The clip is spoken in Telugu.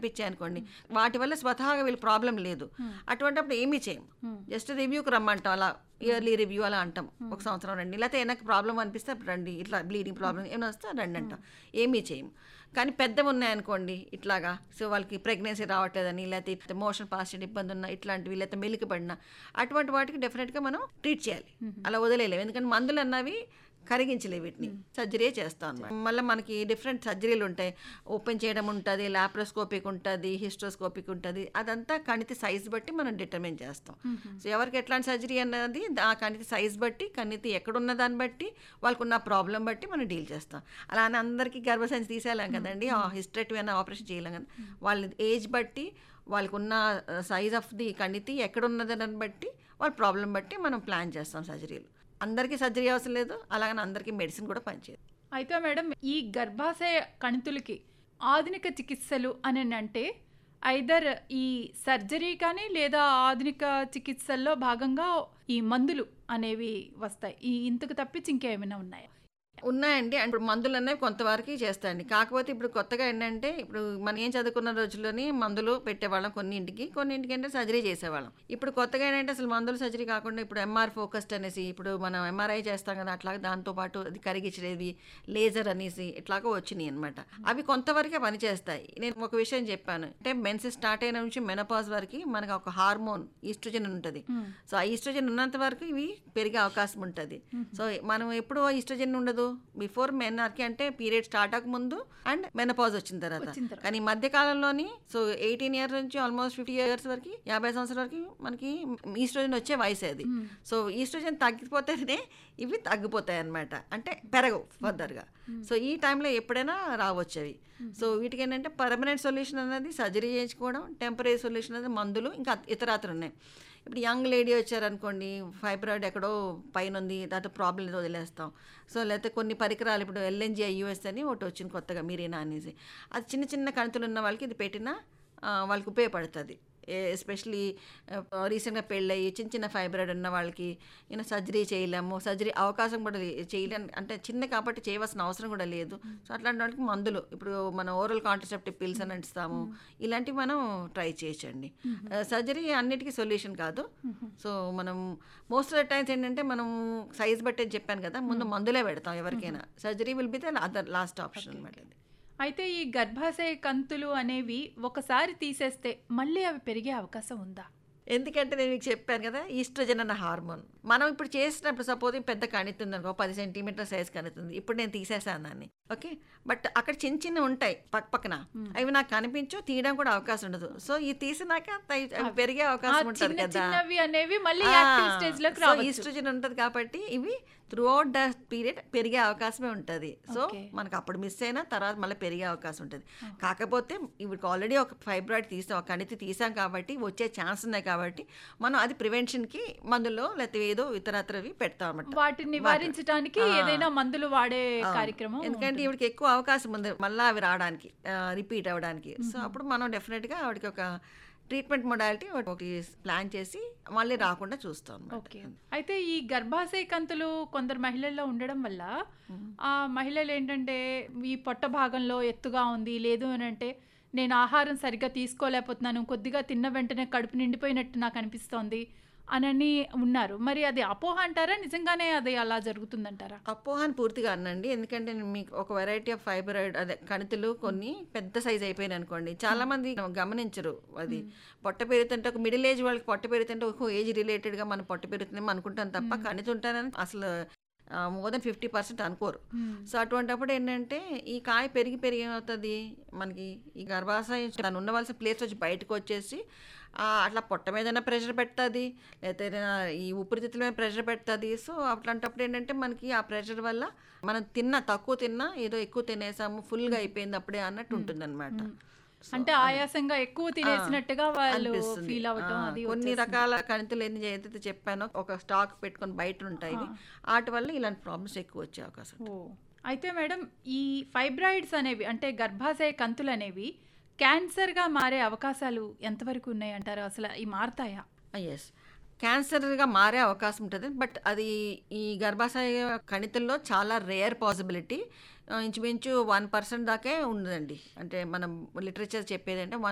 కనిపించాయి అనుకోండి వాటి వల్ల స్వతహాగా వీళ్ళు ప్రాబ్లం లేదు అటువంటిప్పుడు ఏమీ చేయం జస్ట్ రివ్యూకి రమ్మంటాం అలా ఇయర్లీ రివ్యూ అలా అంటాం ఒక సంవత్సరం రండి లేకపోతే నాకు ప్రాబ్లం అనిపిస్తే అప్పుడు రండి ఇట్లా బ్లీడింగ్ ప్రాబ్లం ఏమైనా వస్తే రండి అంటాం ఏమీ చేయం కానీ పెద్దవి ఉన్నాయనుకోండి ఇట్లాగా సో వాళ్ళకి ప్రెగ్నెన్సీ రావట్లేదని లేకపోతే మోషన్ పాస్ చేయడం ఇబ్బంది ఉన్నా ఇట్లాంటివి లేకపోతే మెలికి పడినా అటువంటి వాటికి డెఫినెట్గా మనం ట్రీట్ చేయాలి అలా వదిలేయలేము ఎందుకంటే మందులు అన్నవి కరిగించలేవు వీటిని సర్జరీ చేస్తాం అన్నమాట మళ్ళీ మనకి డిఫరెంట్ సర్జరీలు ఉంటాయి ఓపెన్ చేయడం ఉంటుంది లాప్రోస్కోపిక్ ఉంటుంది హిస్ట్రోస్కోపిక్ ఉంటుంది అదంతా కణితి సైజ్ బట్టి మనం డిటర్మిన్ చేస్తాం సో ఎవరికి ఎట్లాంటి సర్జరీ అన్నది ఆ కణితి సైజ్ బట్టి కణితి ఎక్కడున్న దాన్ని బట్టి వాళ్ళకున్న ప్రాబ్లం బట్టి మనం డీల్ చేస్తాం అలా అని అందరికీ గర్భసంచి తీసేయలేం కదండి ఆ హిస్టరేటివ్ అన్న ఆపరేషన్ చేయలేం కదా వాళ్ళ ఏజ్ బట్టి వాళ్ళకున్న సైజ్ ఆఫ్ ది కణితి ఎక్కడున్నదని బట్టి వాళ్ళ ప్రాబ్లం బట్టి మనం ప్లాన్ చేస్తాం సర్జరీలు అందరికీ సర్జరీ అవసరం లేదు అలాగని అందరికీ మెడిసిన్ కూడా పనిచేయదు అయితే మేడం ఈ గర్భాశయ కణితులకి ఆధునిక చికిత్సలు అని అంటే ఐదర్ ఈ సర్జరీ కానీ లేదా ఆధునిక చికిత్సల్లో భాగంగా ఈ మందులు అనేవి వస్తాయి ఈ ఇంతకు తప్పించి ఇంకేమైనా ఉన్నాయా ఉన్నాయండి అండ్ ఇప్పుడు మందులు అనేవి కొంతవరకు చేస్తాయండి కాకపోతే ఇప్పుడు కొత్తగా ఏంటంటే ఇప్పుడు మనం ఏం చదువుకున్న రోజుల్లోని మందులు పెట్టేవాళ్ళం కొన్నింటికి కొన్నింటికి అంటే సర్జరీ చేసేవాళ్ళం ఇప్పుడు కొత్తగా ఏంటంటే అసలు మందులు సర్జరీ కాకుండా ఇప్పుడు ఎంఆర్ ఫోకస్డ్ అనేసి ఇప్పుడు మనం ఎంఆర్ఐ చేస్తాం కదా అట్లా దాంతోపాటు అది కరిగించేది లేజర్ అనేసి ఇట్లాగా వచ్చినాయి అనమాట అవి కొంతవరకే పనిచేస్తాయి నేను ఒక విషయం చెప్పాను అంటే మెన్స్ స్టార్ట్ అయిన నుంచి మెనపాజ్ వరకు మనకు ఒక హార్మోన్ ఈస్ట్రోజన్ ఉంటుంది సో ఆ ఈస్ట్రోజన్ ఉన్నంత వరకు ఇవి పెరిగే అవకాశం ఉంటుంది సో మనం ఎప్పుడు ఈస్ట్రోజన్ ఉండదు బిఫోర్ మెన్ఆర్కి అంటే పీరియడ్ స్టార్ట్ అవ్వక ముందు అండ్ మెనపాజ్ వచ్చిన తర్వాత వచ్చిన తర్వాత. కానీ ఈ మధ్య కాలంలోని సో ఎయిటీన్ ఇయర్స్ నుంచి ఆల్మోస్ట్ ఫిఫ్టీ ఇయర్స్ వరకు యాభై సంవత్సరాల వరకు మనకి ఈస్ట్రోజన్ వచ్చే వయసు అది సో ఈస్ట్రోజన్ తగ్గిపోతేనే ఇవి తగ్గిపోతాయి అన్నమాట అంటే పెరగవు ఫర్దర్గా సో ఈ టైంలో ఎప్పుడైనా రావచ్చు అవి సో వీటికి ఏంటంటే పర్మనెంట్ సొల్యూషన్ అనేది సర్జరీ చేయించుకోవడం టెంపరీ సొల్యూషన్ అనేది మందులు ఇంకా ఇతరాత్రు ఉన్నాయి ఇప్పుడు యంగ్ లేడీ వచ్చారనుకోండి ఫైబ్రాయిడ్ ఎక్కడో పైన ఉంది దాంతో ప్రాబ్లం ఏదో వదిలేస్తాం సో లేకపోతే కొన్ని పరికరాలు ఇప్పుడు ఎల్ఎన్జి ఐయుఎస్ అని ఒకటి వచ్చింది కొత్తగా మీరేనా అనేసి అది చిన్న చిన్న కణుతులు ఉన్న వాళ్ళకి ఇది పెట్టినా ఆ, వాళ్ళకి ఉపయోగపడుతుంది ఎస్పెషలీ రీసెంట్గా పెళ్ళయి చిన్న చిన్న ఫైబ్రాయిడ్ ఉన్న వాళ్ళకి ఈయన సర్జరీ చేయలేము సర్జరీ అవకాశం కూడా లే- చేయలేం అంటే చిన్న కాబట్టి చేయవలసిన అవసరం కూడా లేదు సో అట్లాంటి వాళ్ళకి మందులు ఇప్పుడు మనం ఓరల్ కాంట్రసెప్టివ్ పిల్స్ అని ఇస్తాము ఇలాంటివి మనం ట్రై చేయొచ్చండి సర్జరీ అన్నిటికీ సొల్యూషన్ కాదు సో మనం మోస్ట్ ఆఫ్ ద టైమ్స్ ఏంటంటే మనం సైజ్ బట్టి అని చెప్పాను కదా ముందు మందులే పెడతాం ఎవరికైనా surgery will be the other last option అనమాట అది అయితే ఈ గర్భాశయ కంతులు అనేవి ఒకసారి తీసేస్తే మళ్ళీ అవి పెరిగే అవకాశం ఉందా ఎందుకంటే నేను మీకు చెప్పాను కదా ఈస్ట్రోజన్ అన్న హార్మోన్ మనం ఇప్పుడు చేసినప్పుడు సపోజ్ పెద్ద కణితుంది అనుకో పది సెంటీమీటర్ సైజ్ కణితుంది ఇప్పుడు నేను తీసేసాను దాన్ని ఓకే బట్ అక్కడ చిన్న చిన్న ఉంటాయి పక్క పక్కన అవి నాకు కనిపించు తీయడం కూడా అవకాశం ఉండదు సో ఈ తీసినాక అవి అవి పెరిగే ఆ అవకాశం ఉంటుంది చిన్న కదా చిన్నవి అనేవి మళ్ళీ యాక్టివ్ స్టేజ్ లోకి రావచ్చు ఈస్ట్రోజన్ ఉంటుంది కాబట్టి ఇవి త్రూ అవుట్ ద పీరియడ్ పెరిగే అవకాశమే ఉంటుంది సో Okay. మనకు అప్పుడు మిస్ అయినా తర్వాత మళ్ళీ పెరిగే అవకాశం ఉంటుంది కాకపోతే ఇవికి ఆల్రెడీ ఒక ఫైబ్రాయిడ్ తీసాం ఒక కణితి తీసాం కాబట్టి వచ్చే ఛాన్స్ ఉన్నాయి కాబట్టి మనం అది ప్రివెన్షన్కి మందులో లేకపోతే ఏదో ఇతరత్రవి పెడతాం అన్నమాట వాటిని నివారించడానికి ఆ. ఏదైనా మందులు వాడే అవును. కార్యక్రమం ఎందుకంటే ఇవిడికి ఎక్కువ అవకాశం ఉంది మళ్ళీ అవి రావడానికి రిపీట్ అవ్వడానికి సో అప్పుడు మనం డెఫినెట్గా ఆవిడకి ఒక ట్రీట్మెంట్ మొడాలిటీ ఒకటి ప్లాన్ చేసి మళ్ళీ రాకుండా చూస్తాం అన్నమాట. ఓకే అయితే ఈ గర్భాశయ కంతులు కొందరు మహిళల్లో ఉండడం వల్ల ఆ మహిళలు ఏంటంటే ఈ పొట్ట భాగంలో ఎత్తుగా ఉంది లేదు అని అంటే నేను ఆహారం సరిగ్గా తీసుకోలేకపోతున్నాను కొద్దిగా తిన్న వెంటనే కడుపు నిండిపోయినట్టు నాకు అనిపిస్తోంది అనని ఉన్నారు మరి అది అపోహ అంటారా నిజంగానే అది అలా జరుగుతుందంటారా అపోహాన్ని పూర్తిగా అనండి ఎందుకంటే నేను మీకు ఒక వెరైటీ ఆఫ్ ఫైబ్రాయిడ్ అదే కణితులు కొన్ని పెద్ద సైజ్ అయిపోయినాయి అనుకోండి చాలా మంది గమనించరు అది పొట్ట పెరుగుతుంటే ఒక మిడిల్ ఏజ్ వాళ్ళకి పొట్ట పెరుగుతుంటే ఒక ఏజ్ రిలేటెడ్గా మన పొట్ట పెరుగుతుందేమో అనుకుంటాం తప్ప కణితి ఉంటానని అసలు మోర్ దెన్ ఫిఫ్టీ పర్సెంట్ అనుకోరు సో అటువంటప్పుడు ఏంటంటే ఈ కాయ పెరిగి పెరిగి ఏమవుతుంది మనకి ఈ గర్భాశయం తను ఉండవలసిన ప్లేస్ వచ్చి బయటకు వచ్చేసి ఆ, అట్లా పొట్ట మీదైనా ప్రెషర్ పెడుతుంది లేకపోతే ఏదైనా ఈ ఊపిరితిత్తుల మీద ప్రెషర్ పెడుతుంది సో అట్లాంటప్పుడు ఏంటంటే మనకి ఆ ప్రెషర్ వల్ల మనం తిన్న తక్కువ తిన్నా ఏదో ఎక్కువ తినేసాము ఫుల్గా అయిపోయింది అప్పుడే అన్నట్టు ఉంటుంది అనమాట అంటే ఆయాసంగా ఎక్కువ తినేసినట్టుగా వాళ్ళు అనిపిస్తుంది. ఫీల్ అవ్వటం ఆ, అది కొన్ని రకాల కణితులు ఎన్ని ఏదైతే చెప్పానో ఒక స్టాక్ పెట్టుకొని బయట ఉంటాయి ఇవి. వాటి వల్ల ఇలాంటి ప్రాబ్లమ్స్ ఎక్కువ వచ్చే అవకాశం ఓ అయితే మేడం ఈ ఫైబ్రాయిడ్స్ అనేవి అంటే గర్భాశయ కంతులు అనేవి క్యాన్సర్గా మారే అవకాశాలు ఎంతవరకు ఉన్నాయి అంటారు అసలు ఈ మారతాయా ఎస్ క్యాన్సర్గా మారే అవకాశం ఉంటుంది బట్ అది ఈ గర్భాశయ కణితుల్లో చాలా రేర్ పాసిబిలిటీ ఇంచుమించు వన్ పర్సెంట్ దాకే ఉందండి అంటే మనం లిటరేచర్ చెప్పేది అంటే